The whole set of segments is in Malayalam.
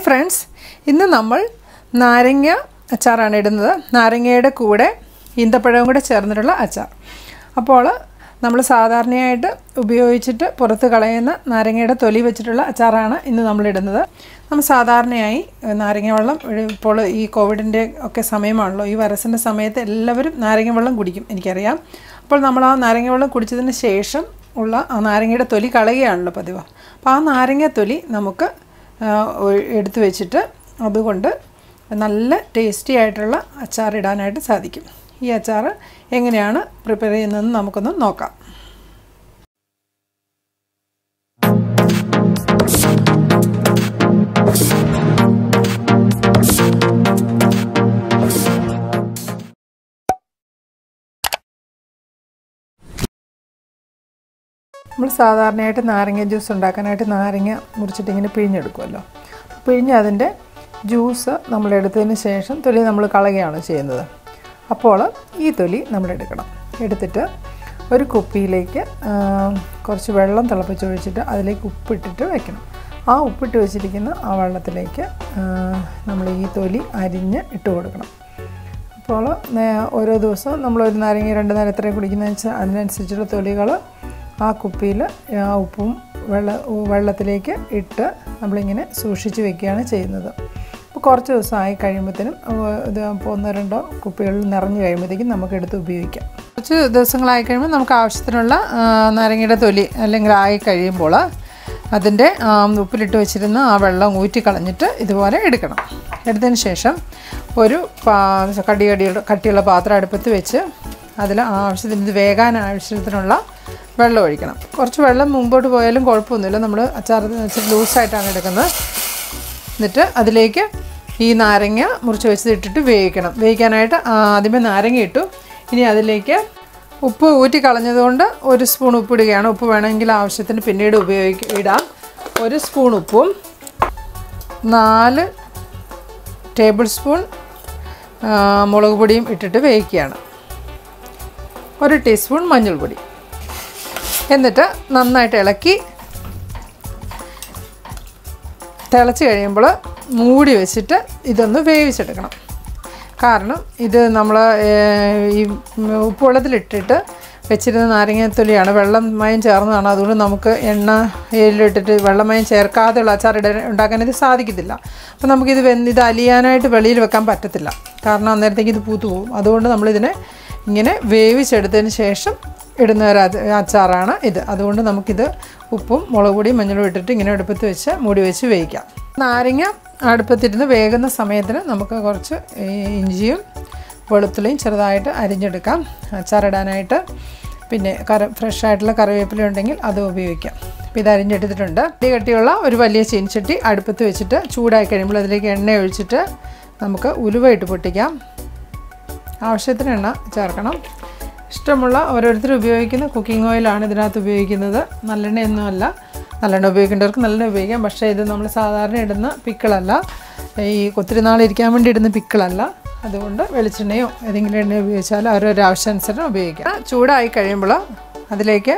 ഫ്രണ്ട്സ് ഇന്ന് നമ്മൾ നാരങ്ങ അച്ചാറാണ് ഇടുന്നത് നാരങ്ങയുടെ കൂടെ ഈന്തപ്പഴവും കൂടെ ചേർന്നിട്ടുള്ള അച്ചാർ അപ്പോൾ നമ്മൾ സാധാരണയായിട്ട് ഉപയോഗിച്ചിട്ട് പുറത്ത് കളയുന്ന നാരങ്ങയുടെ തൊലി വെച്ചിട്ടുള്ള അച്ചാറാണ് ഇന്ന് നമ്മൾ ഇടുന്നത് നമ്മൾ സാധാരണയായി നാരങ്ങ വെള്ളം ഇപ്പോൾ ഈ കോവിഡിൻ്റെ ഒക്കെ സമയമാണല്ലോ ഈ വൈറസിൻ്റെ സമയത്ത് എല്ലാവരും നാരങ്ങ വെള്ളം കുടിക്കും എനിക്കറിയാം അപ്പോൾ നമ്മൾ ആ നാരങ്ങ വെള്ളം കുടിച്ചതിന് ശേഷം ഉള്ള ആ നാരങ്ങയുടെ തൊലി കളയുകയാണല്ലോ പതിവ് അപ്പോൾ ആ നാരങ്ങ തൊലി നമുക്ക് എടുത്തു വെച്ചിട്ട് അതുകൊണ്ട് നല്ല ടേസ്റ്റി ആയിട്ടുള്ള അച്ചാർ ഇടാനായിട്ട് സാധിക്കും ഈ അച്ചാർ എങ്ങനെയാണ് പ്രിപ്പയർ ചെയ്യുന്നതെന്ന് നമുക്കൊന്ന് നോക്കാം നമ്മൾ സാധാരണയായിട്ട് നാരങ്ങ ജ്യൂസ് ഉണ്ടാക്കാനായിട്ട് നാരങ്ങ മുറിച്ചിട്ട് ഇങ്ങനെ പിഴിഞ്ഞെടുക്കുമല്ലോ പിഴിഞ്ഞ് അതിൻ്റെ ജ്യൂസ് നമ്മൾ എടുത്തതിന് ശേഷം തൊലി നമ്മൾ കളയുകയാണ് ചെയ്യുന്നത് അപ്പോൾ ഈ തൊലി നമ്മൾ എടുക്കണം എടുത്തിട്ട് ഒരു കുപ്പിയിലേക്ക് കുറച്ച് വെള്ളം തിളപ്പിച്ചൊഴിച്ചിട്ട് അതിലേക്ക് ഉപ്പിട്ടിട്ട് വെക്കണം ആ ഉപ്പിട്ട് വെച്ചിരിക്കുന്ന ആ വെള്ളത്തിലേക്ക് നമ്മൾ ഈ തൊലി അരിഞ്ഞ് ഇട്ട് കൊടുക്കണം അപ്പോൾ ഓരോ ദിവസവും നമ്മൾ ഒരു നാരങ്ങ രണ്ട് നേരം എത്രയും കുടിക്കുന്നതെന്ന് വെച്ചാൽ അതിനനുസരിച്ചുള്ള തൊലികൾ ആ കുപ്പിയിൽ ആ ഉപ്പും വെള്ള വെള്ളത്തിലേക്ക് ഇട്ട് നമ്മളിങ്ങനെ സൂക്ഷിച്ച് വെക്കുകയാണ് ചെയ്യുന്നത് അപ്പോൾ കുറച്ച് ദിവസമായി കഴിയുമ്പോഴത്തേനും ഇത് ഒന്നോ രണ്ടോ കുപ്പികളിൽ നിറഞ്ഞു കഴിയുമ്പോഴത്തേക്കും നമുക്ക് എടുത്ത് ഉപയോഗിക്കാം കുറച്ച് ദിവസങ്ങളായി കഴിയുമ്പോൾ നമുക്ക് ആവശ്യത്തിനുള്ള നാരങ്ങയുടെ തൊലി അല്ലെങ്കിൽ ആയി കഴിയുമ്പോൾ അതിൻ്റെ ഉപ്പിലിട്ട് വെച്ചിരുന്ന ആ വെള്ളം ഊറ്റി കളഞ്ഞിട്ട് ഇതുപോലെ എടുക്കണം എടുത്തതിന് ശേഷം ഒരു കടി കടിയുള്ള കട്ടിയുള്ള പാത്രം അടുപ്പത്ത് വെച്ച് അതിൽ ആവശ്യത്തിന് ഇത് വേകാൻ ആവശ്യത്തിനുള്ള വെള്ളം ഒഴിക്കണം കുറച്ച് വെള്ളം മുമ്പോട്ട് പോയാലും കുഴപ്പമൊന്നുമില്ല നമ്മൾ അച്ചാർ ഇച്ചിരി ലൂസായിട്ടാണ് എടുക്കുന്നത് എന്നിട്ട് അതിലേക്ക് ഈ നാരങ്ങ മുറിച്ച് വെച്ചത് ഇട്ടിട്ട് വേവിക്കണം വേവിക്കാനായിട്ട് ആദ്യമേ നാരങ്ങ ഇട്ടു ഇനി അതിലേക്ക് ഉപ്പ് ഊറ്റി കളഞ്ഞതുകൊണ്ട് ഒരു സ്പൂൺ ഉപ്പ് ഇടുകയാണ് ഉപ്പ് വേണമെങ്കിൽ ആവശ്യത്തിന് പിന്നീട് ഉപയോഗിക്ക ഇടാം ഒരു സ്പൂൺ ഉപ്പും നാല് ടേബിൾ സ്പൂൺ മുളക് പൊടിയും ഇട്ടിട്ട് വേവിക്കുകയാണ് ഒരു ടീസ്പൂൺ മഞ്ഞൾപ്പൊടി എന്നിട്ട് നന്നായിട്ട് ഇളക്കി തിളച്ച് കഴിയുമ്പോൾ മൂടി വെച്ചിട്ട് ഇതൊന്ന് വേവിച്ചെടുക്കണം കാരണം ഇത് നമ്മൾ ഈ ഉപ്പുവെള്ളത്തിലിട്ടിട്ട് വെച്ചിരുന്ന നാരങ്ങത്തൊലിയാണ് വെള്ളമയം ചേർന്നതാണ് അതുകൊണ്ട് നമുക്ക് എണ്ണയിലിട്ടിട്ട് വെള്ളമയം ചേർക്കാതെയുള്ള അച്ചാർ ഇട ഉണ്ടാക്കാൻ ഇത് സാധിക്കത്തില്ല അപ്പോൾ നമുക്കിത് വെന്ത് ഇത് അലിയാനായിട്ട് വെളിയിൽ വെക്കാൻ പറ്റത്തില്ല കാരണം അന്നേരത്തേക്ക് ഇത് പൂത്തു പോകും അതുകൊണ്ട് നമ്മളിതിനെ ഇങ്ങനെ വേവിച്ചെടുത്തതിന് ശേഷം ഇടുന്ന ഒരു അച്ചാറാണ് ഇത് അതുകൊണ്ട് നമുക്കിത് ഉപ്പും മുളക് പൊടിയും മഞ്ഞളും ഇട്ടിട്ട് ഇങ്ങനെ അടുപ്പത്ത് വെച്ച് മൂടി വെച്ച് വേവിക്കാം നാരങ്ങ അടുപ്പത്തിരുന്ന് വേകുന്ന സമയത്തിന് നമുക്ക് കുറച്ച് ഇഞ്ചിയും വെളുത്തുള്ളിയും ചെറുതായിട്ട് അരിഞ്ഞെടുക്കാം അച്ചാറിടാനായിട്ട് പിന്നെ കര ഫ്രഷ് ആയിട്ടുള്ള കറിവേപ്പില ഉണ്ടെങ്കിൽ അത് ഉപയോഗിക്കാം അപ്പോൾ ഇത് അരിഞ്ഞെടുത്തിട്ടുണ്ട് ഇടി കട്ടിയുള്ള ഒരു വലിയ ചീനിച്ചട്ടി അടുപ്പത്ത് വെച്ചിട്ട് ചൂടായി കഴിയുമ്പോൾ അതിലേക്ക് എണ്ണ ഒഴിച്ചിട്ട് നമുക്ക് ഉലുവ ഇട്ട് പൊട്ടിക്കാം ആവശ്യത്തിന് എണ്ണ ചേർക്കണം ഇഷ്ടമുള്ള ഓരോരുത്തർ ഉപയോഗിക്കുന്ന കുക്കിംഗ് ഓയിലാണ് ഇതിനകത്ത് ഉപയോഗിക്കുന്നത് നല്ലെണ്ണയൊന്നുമല്ല നല്ലെണ്ണ ഉപയോഗിക്കേണ്ടവർക്ക് നല്ലെണ്ണ ഉപയോഗിക്കാം പക്ഷേ ഇത് നമ്മൾ സാധാരണ ഇടുന്ന പിക്കിളല്ല ഈ ഒത്തിരി നാൾ ഇരിക്കാൻ വേണ്ടി ഇടുന്ന പിക്കിളല്ല അതുകൊണ്ട് വെളിച്ചെണ്ണയോ ഏതെങ്കിലും എണ്ണ ഉപയോഗിച്ചാൽ ഓരോരോ ആവശ്യാനുസരണം ഉപയോഗിക്കാം ചൂടായി കഴിയുമ്പോൾ അതിലേക്ക്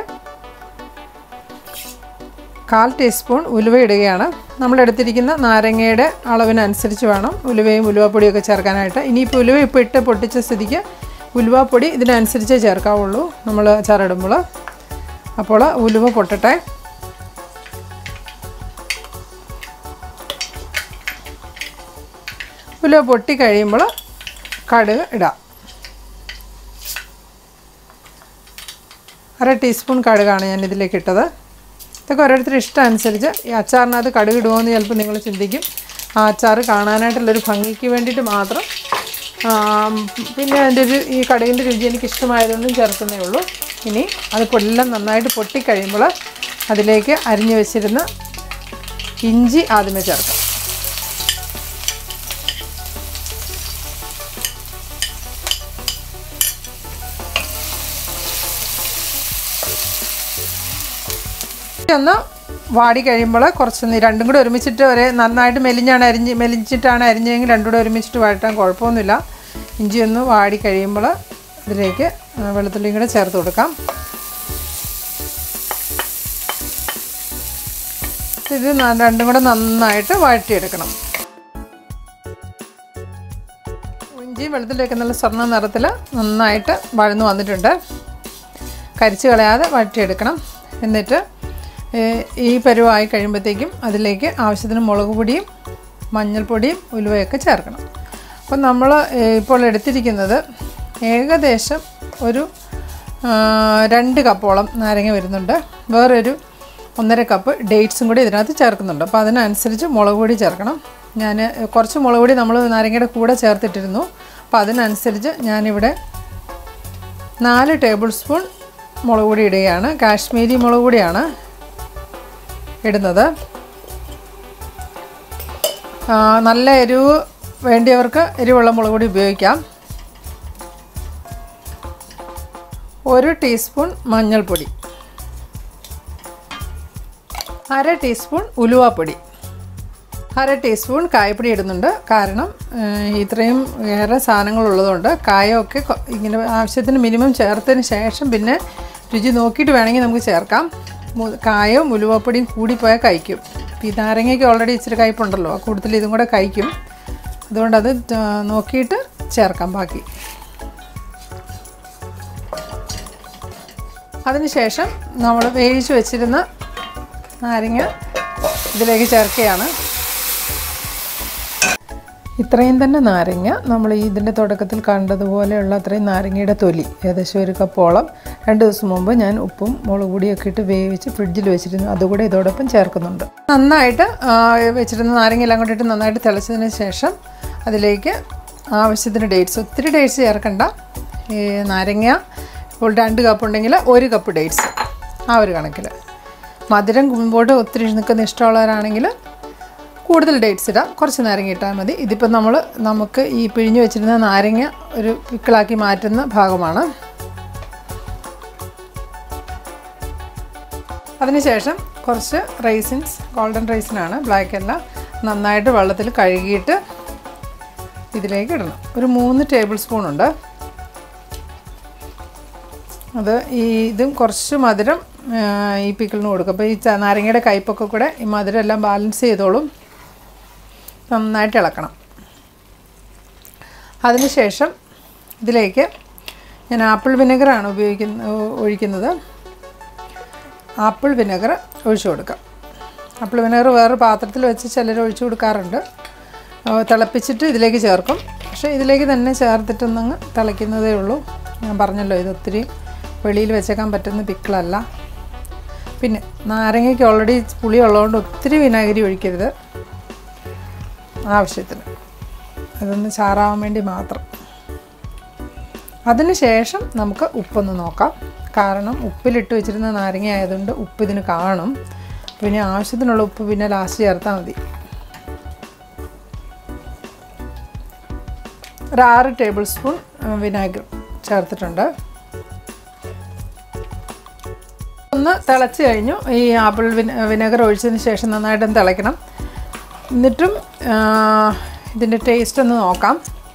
കാൽ ടീസ്പൂൺ ഉലുവ ഇടുകയാണ് നമ്മൾ എടുത്തിരിക്കുന്ന നാരങ്ങയുടെ അളവിനനുസരിച്ച് വേണം ഉലുവയും ഉലുവപ്പൊടിയൊക്കെ ചേർക്കാനായിട്ട് ഇനിയിപ്പോൾ ഉലുവ ഇപ്പോൾ ഇട്ട് പൊട്ടിച്ച സ്ഥിതിക്ക് ഉലുവപ്പൊടി ഇതിനനുസരിച്ചേ ചേർക്കാവുള്ളൂ നമ്മൾ അച്ചാറിടുമ്പോൾ അപ്പോൾ ഉലുവ പൊട്ടട്ടെ ഉലുവ പൊട്ടി കഴിയുമ്പോൾ കടുക് ഇടാം അര ടീസ്പൂൺ കടുകാണ് ഞാൻ ഇതിലേക്ക് ഇട്ടത് ഇതൊക്കെ ഓരോരുത്തർ ഇഷ്ടം അനുസരിച്ച് ഈ അച്ചാറിനകത്ത് കടുക് ഇടുമോയെന്ന് ചിലപ്പോൾ നിങ്ങൾ ചിന്തിക്കും ആ അച്ചാർ കാണാനായിട്ടുള്ളൊരു ഭംഗിക്ക് വേണ്ടിയിട്ട് മാത്രം പിന്നെ അതിൻ്റെ ഒരു ഈ കടുകിൻ്റെ രുചി എനിക്ക് ഇഷ്ടമായതുകൊണ്ടും ചേർക്കുന്നേ ഉള്ളൂ ഇനി അത് എല്ലാം നന്നായിട്ട് പൊട്ടിക്കഴിയുമ്പോൾ അതിലേക്ക് അരിഞ്ഞു വെച്ചിരുന്ന ഇഞ്ചി ആദ്യമേ ചേർക്കാം ഒന്ന് വാടി കഴിയുമ്പോൾ കുറച്ച് രണ്ടും കൂടെ ഒരുമിച്ചിട്ട് ഒരേ നന്നായിട്ട് മെലിഞ്ഞാണ് അരിഞ്ഞ് മെലിച്ചിട്ടാണ് അരിഞ്ഞെങ്കിൽ രണ്ടും കൂടെ ഒരുമിച്ചിട്ട് വഴറ്റാൻ കുഴപ്പമൊന്നുമില്ല ഇഞ്ചി ഒന്ന് വാടി കഴിയുമ്പോൾ ഇതിലേക്ക് വെളുത്തുള്ളിയും കൂടെ ചേർത്ത് കൊടുക്കാം ഇത് ന- രണ്ടും കൂടെ നന്നായിട്ട് വഴറ്റിയെടുക്കണം ഇഞ്ചിയും വെളുത്തുള്ളിയൊക്കെ നല്ല സ്വർണ്ണ നിറത്തിൽ നന്നായിട്ട് വഴന്നു വന്നിട്ടുണ്ട് കരിച്ച് കളയാതെ വഴറ്റിയെടുക്കണം എന്നിട്ട് ഏഹ്, ഈ പരുവായി കഴിയുമ്പോഴത്തേക്കും അതിലേക്ക് ആവശ്യത്തിന് മുളക് പൊടിയും മഞ്ഞൾപ്പൊടിയും ഉലുവയൊക്കെ ചേർക്കണം അപ്പം നമ്മൾ ഏഹ്, ഇപ്പോൾ എടുത്തിരിക്കുന്നത് ഏകദേശം ഒരു ആ, രണ്ട് കപ്പോളം നാരങ്ങ വരുന്നുണ്ട് വേറൊരു ഒന്നര കപ്പ് ഡേറ്റ്സും കൂടി ഇതിനകത്ത് ചേർക്കുന്നുണ്ട് അപ്പോൾ അതിനനുസരിച്ച് മുളക് പൊടി ചേർക്കണം ഞാൻ കുറച്ച് മുളക് പൊടി നമ്മൾ നാരങ്ങയുടെ കൂടെ ചേർത്തിട്ടിരുന്നു അപ്പോൾ അതിനനുസരിച്ച് ഞാനിവിടെ നാല് ടേബിൾ സ്പൂൺ മുളക് പൊടി ഇടുകയാണ് കാശ്മീരി മുളക് പൊടിയാണ് ഇടുന്നത് ആ, നല്ല എരിവ് വേണ്ടിയവർക്ക് എരിവുള്ള മുളക് പൊടി ഉപയോഗിക്കാം ഒരു ടീസ്പൂൺ മഞ്ഞൾപ്പൊടി അര ടീസ്പൂൺ ഉലുവാപ്പൊടി അര ടീസ്പൂൺ കായപ്പൊടി ഇടുന്നുണ്ട് കാരണം ഏഹ്, ഇത്രയും ഏറെ സാധനങ്ങളുള്ളതുകൊണ്ട് കായമൊക്കെ കൊ- ഇങ്ങനെ ആവശ്യത്തിന് മിനിമം ചേർത്തതിന് ശേഷം പിന്നെ രുചി നോക്കിയിട്ട് വേണമെങ്കിൽ നമുക്ക് ചേർക്കാം മു- കായവും ഉലുവപ്പൊടിയും കൂടിപ്പോയാൽ കഴിക്കും ഇപ്പം ഈ നാരങ്ങയ്ക്ക് ഓൾറെഡി ഇച്ചിരി കയ്പുണ്ടല്ലോ കൂടുതൽ ഇതും കൂടെ കഴിക്കും അതുകൊണ്ട് അത് ത- നോക്കിയിട്ട് ചേർക്കാം ബാക്കി അതിനുശേഷം നമ്മൾ വേവിച്ച് വെച്ചിരുന്ന നാരങ്ങ ഇതിലേക്ക് ചേർക്കുകയാണ് ഇത്രയും തന്നെ നാരങ്ങ നമ്മൾ ഈ ഇതിൻ്റെ തുടക്കത്തിൽ കണ്ടതുപോലെയുള്ള അത്രയും നാരങ്ങയുടെ തൊലി ഏകദേശം ഒരു കപ്പോളം രണ്ട് ദിവസം മുമ്പ് ഞാൻ ഉപ്പും മുളക് പൊടിയൊക്കെ ഇട്ട് വേവിച്ച് ഫ്രിഡ്ജിൽ വെച്ചിരുന്നു അതുകൂടെ ഇതോടൊപ്പം ചേർക്കുന്നുണ്ട് നന്നായിട്ട് ആ, വെച്ചിരുന്ന നാരങ്ങ എല്ലാം കൂടി ഇട്ട് നന്നായിട്ട് തിളച്ചതിന് ശേഷം അതിലേക്ക് ആവശ്യത്തിന് ഡേറ്റ്സ് ഒത്തിരി ഡേറ്റ്സ് ചേർക്കണ്ട ഈ നാരങ്ങ ഇപ്പോൾ രണ്ട് കപ്പ് ഉണ്ടെങ്കിൽ ഒരു കപ്പ് ഡേറ്റ്സ് ആ ഒരു കണക്കിൽ മധുരം മുമ്പോട്ട് ഒത്തിരി നിൽക്കുന്ന ഇഷ്ടമുള്ളവരാണെങ്കിൽ കൂടുതൽ ഡേറ്റ്സ് ഇടാം കുറച്ച് നാരങ്ങ ഇട്ടാൽ മതി ഇതിപ്പോൾ നമ്മൾ നമുക്ക് ഈ പിഴിഞ്ഞ് വെച്ചിരുന്ന നാരങ്ങ ഒരു പിക്കിളാക്കി മാറ്റുന്ന ഭാഗമാണ് അതിനുശേഷം കുറച്ച് റൈസിൻസ് ഗോൾഡൻ റൈസിനാണ് ബ്ലാക്ക് അല്ല നന്നായിട്ട് വെള്ളത്തിൽ കഴുകിയിട്ട് ഇതിലേക്ക് ഇടണം ഒരു മൂന്ന് ടേബിൾ സ്പൂൺ ഉണ്ട് അത് ഈ ഇതും കുറച്ച് മധുരം ആ, ഈ പിക്കിളിന് കൊടുക്കും അപ്പോൾ ഈ ച- നാരങ്ങയുടെ കയ്പൊക്കെ കൂടെ ഈ മധുരം എല്ലാം ബാലൻസ് ചെയ്തോളും നന്നായിട്ട് ഇളക്കണം അതിനുശേഷം ഇതിലേക്ക് ഞാൻ ആപ്പിൾ വിനെഗറാണ് ഉപയോഗിക്കുന്ന ഒഴിക്കുന്നത് ആപ്പിൾ വിനെഗർ ഒഴിച്ചു കൊടുക്കാം ആപ്പിൾ വിനെഗർ വേറെ പാത്രത്തിൽ വെച്ച് ചിലർ ഒഴിച്ചു കൊടുക്കാറുണ്ട് ആ, തിളപ്പിച്ചിട്ട് ഇതിലേക്ക് ചേർക്കും പക്ഷേ ഇതിലേക്ക് തന്നെ ചേർത്തിട്ടൊന്നങ്ങ് തിളയ്ക്കുന്നതേ ഉള്ളൂ ഞാൻ പറഞ്ഞല്ലോ ഇത് ഒത്തിരി വെളിയിൽ വെച്ചേക്കാൻ പറ്റുന്ന പിക്കിളല്ല പിന്നെ നാരങ്ങയ്ക്ക് ഓൾറെഡി പുളി ഉള്ളതുകൊണ്ട് ഒത്തിരി വിനാഗിരി ഒഴിക്കരുത് ആവശ്യത്തിന് അതൊന്ന് ചാറാവാൻ വേണ്ടി മാത്രം അതിന് ശേഷം നമുക്ക് ഉപ്പൊന്ന് നോക്കാം കാരണം ഉപ്പിലിട്ട് വെച്ചിരുന്ന നാരങ്ങ ആയതുകൊണ്ട് ഉപ്പ് ഇതിന് കാണും പിന്നെ ആവശ്യത്തിനുള്ള ഉപ്പ് പിന്നെ ലാസ്റ്റ് ചേർത്താൽ മതി ഒരു ആറ് ടേബിൾ സ്പൂൺ വിനാഗിർ ചേർത്തിട്ടുണ്ട് ഒന്ന് തിളച്ച് കഴിഞ്ഞു ഈ ആപ്പിൾ വിന വിനെഗർ ഒഴിച്ചതിന് ശേഷം നന്നായിട്ടൊന്ന് തിളയ്ക്കണം എന്നിട്ടും ആ, ഇതിൻ്റെ ടേസ്റ്റ് ഒന്ന് നോക്കാം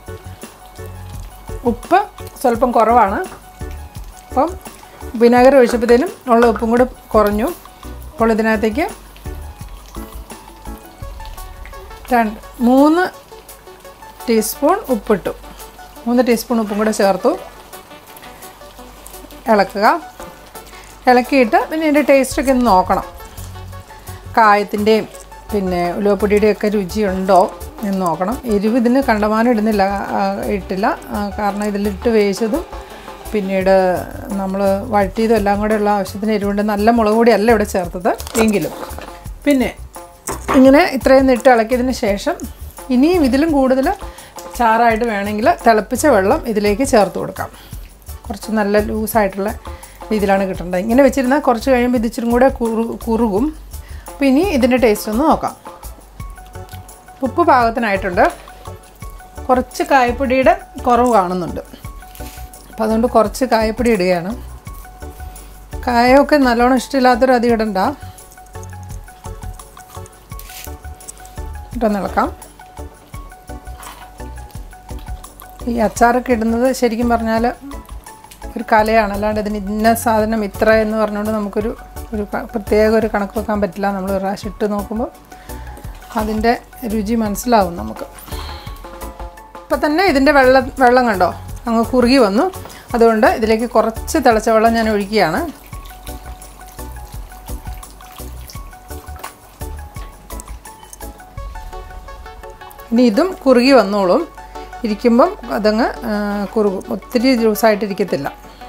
ഉപ്പ് സ്വല്പം കുറവാണ് അപ്പം വിനാഗർ ഒഴിച്ചപ്പോഴത്തേനും ഉള്ള ഉപ്പും കൂടെ കുറഞ്ഞു അപ്പോൾ ഇതിനകത്തേക്ക് രണ്ട് മൂന്ന് ടീസ്പൂൺ ഉപ്പിട്ടു മൂന്ന് ടീസ്പൂൺ ഉപ്പും കൂടെ ചേർത്തു ഇളക്കുക ഇളക്കിയിട്ട് പിന്നെ ഇതിൻ്റെ ടേസ്റ്റൊക്കെ ഒന്ന് നോക്കണം കായത്തിൻ്റെയും പിന്നെ ഉലുവപ്പൊടിയുടെയൊക്കെ രുചിയുണ്ടോ എന്ന് നോക്കണം എരിവ് ഇതിന് കണ്ടമാനം ഇടുന്നില്ല ആ, ഇട്ടില്ല ആ, കാരണം ഇതിലിട്ട് വേവിച്ചതും പിന്നീട് നമ്മൾ വഴറ്റിയതും എല്ലാം കൂടെ ഉള്ള ആവശ്യത്തിന് എരിവുണ്ട് നല്ല മുളക് പൊടി അല്ല ഇവിടെ ചേർത്തത് എങ്കിലും പിന്നെ ഇങ്ങനെ ഇത്രയും ഇട്ട് ഇളക്കിയതിന് ശേഷം ഇനിയും ഇതിലും കൂടുതൽ ചാറായിട്ട് വേണമെങ്കിൽ തിളപ്പിച്ച വെള്ളം ഇതിലേക്ക് ചേർത്ത് കൊടുക്കാം കുറച്ച് നല്ല ലൂസായിട്ടുള്ള രീതിയിലാണ് കിട്ടേണ്ടത് ഇങ്ങനെ വെച്ചിരുന്നാൽ കുറച്ച് കഴിയുമ്പോൾ ഇത് ഇച്ചിരി കൂടെ കുറു കുറുകും അപ്പോൾ ഇനി ഇതിൻ്റെ ടേസ്റ്റ് ഒന്ന് നോക്കാം ഉപ്പ് പാകത്തിനായിട്ടുണ്ട് കുറച്ച് കായപ്പൊടിയുടെ കുറവ് കാണുന്നുണ്ട് അപ്പോൾ അതുകൊണ്ട് കുറച്ച് കായപ്പൊടി ഇടുകയാണ് കായമൊക്കെ നല്ലോണം ഇഷ്ടമില്ലാത്തൊരു അധികം ഇടണ്ട ഇട്ടൊന്ന് ഇളക്കാം ഈ അച്ചാറൊക്കെ ഇടുന്നത് ശരിക്കും പറഞ്ഞാൽ ഒരു കലയാണ് അല്ലാണ്ട് ഇതിന് ഇന്ന സാധനം ഇത്ര എന്ന് പറഞ്ഞുകൊണ്ട് നമുക്കൊരു ഒരു ക- പ്രത്യേക ഒരു കണക്ക് വെക്കാൻ പറ്റില്ല നമ്മൾ ഒരു പ്രാവശ്യം ഇട്ട് നോക്കുമ്പോൾ അതിൻ്റെ രുചി മനസ്സിലാവും നമുക്ക് ഇപ്പം ഇപ്പം തന്നെ ഇതിൻ്റെ വെള്ളം വെള്ളം കണ്ടോ അങ്ങ് കുറുകി വന്നു അതുകൊണ്ട് ഇതിലേക്ക് കുറച്ച് തിളച്ച വെള്ളം ഞാൻ ഒഴിക്കുകയാണ് ഇനി ഇതും കുറുകി വന്നോളും ഇരിക്കുമ്പം അതങ്ങ് ആ, കുറുകും ഒത്തിരി ജ്യൂസായിട്ടിരിക്കത്തില്ല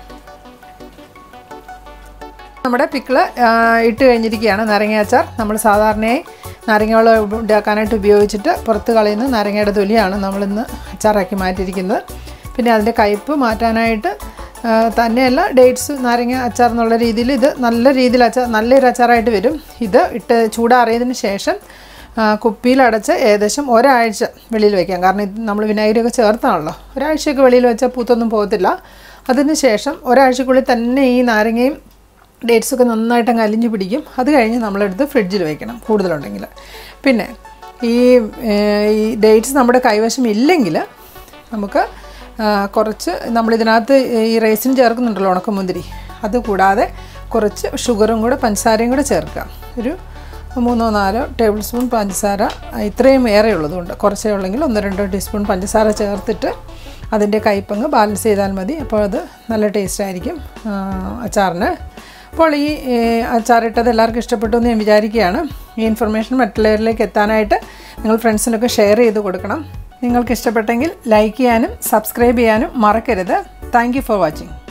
നമ്മുടെ പിക്കിള് ഇട്ട് കഴിഞ്ഞിരിക്കുകയാണ് നാരങ്ങ അച്ചാർ നമ്മൾ സാധാരണയായി നാരങ്ങ വെള്ളം ഉണ്ടാക്കാനായിട്ട് ഉപയോഗിച്ചിട്ട് പുറത്ത് കളയുന്ന നാരങ്ങയുടെ തൊലിയാണ് നമ്മളിന്ന് അച്ചാറാക്കി മാറ്റിയിരിക്കുന്നത് പിന്നെ അതിൻ്റെ കയ്പ്പ് മാറ്റാനായിട്ട് ആ, തന്നെയല്ല ഡേറ്റ്സ് നാരങ്ങ അച്ചാർ എന്നുള്ള രീതിയിൽ ഇത് നല്ല രീതിയിൽ അച്ചാർ നല്ലൊരു അച്ചാറായിട്ട് വരും ഇത് ഇട്ട് ചൂടാറിയതിന് ശേഷം ആ, കുപ്പിയിലടച്ച് ഏകദേശം ഒരാഴ്ച വെളിയിൽ വെക്കാം കാരണം ഇത് നമ്മൾ വിനാഗിരിയൊക്കെ ചേർത്താണല്ലോ ഒരാഴ്ചയൊക്കെ വെളിയിൽ വെച്ചാൽ പൂത്തൊന്നും പോകത്തില്ല അതിന് ശേഷം ഒരാഴ്ചക്കുള്ളിൽ തന്നെ ഈ നാരങ്ങയും ഡേറ്റ്സൊക്കെ നന്നായിട്ട് അങ്ങ് അലിഞ്ഞു പിടിക്കും അത് കഴിഞ്ഞ് നമ്മളെടുത്ത് ഫ്രിഡ്ജിൽ വെക്കണം കൂടുതലുണ്ടെങ്കിൽ പിന്നെ ഈ ഏഹ്, ഈ ഡേറ്റ്സ് നമ്മുടെ കൈവശം ഇല്ലെങ്കിൽ നമുക്ക് ആ, കുറച്ച് നമ്മളിതിനകത്ത് ഈ റേസിൻ ചേർക്കുന്നുണ്ടല്ലോ ഉണക്കമുന്തിരി അത് കൂടാതെ കുറച്ച് ഷുഗറും കൂടെ പഞ്ചസാരയും കൂടെ ചേർക്കാം ഒരു മൂന്നോ നാലോ ടേബിൾ സ്പൂൺ പഞ്ചസാര ഇത്രയും ഏറെ ഉള്ളതുകൊണ്ട് കുറച്ചേ ഉള്ളെങ്കിൽ ഒന്ന് രണ്ടോ ടീസ്പൂൺ പഞ്ചസാര ചേർത്തിട്ട് അതിൻ്റെ കയ്പങ്ങ് ബാലൻസ് ചെയ്താൽ മതി അപ്പോൾ അത് നല്ല ടേസ്റ്റ് ആയിരിക്കും ആ, അച്ചാറിന് അപ്പോൾ ഈ ഏ, അച്ചാറിട്ടത് എല്ലാവർക്കും ഇഷ്ടപ്പെട്ടു എന്ന് ഞാൻ വിചാരിക്കുകയാണ് ഈ ഇൻഫർമേഷൻ മറ്റുള്ളവരിലേക്ക് എത്താനായിട്ട് നിങ്ങൾ ഫ്രണ്ട്സിനൊക്കെ ഷെയർ ചെയ്ത് കൊടുക്കണം നിങ്ങൾക്ക് ഇഷ്ടപ്പെട്ടെങ്കിൽ ലൈക്ക് ചെയ്യാനും സബ്സ്ക്രൈബ് ചെയ്യാനും മറക്കരുത് താങ്ക് യു ഫോർ വാച്ചിങ്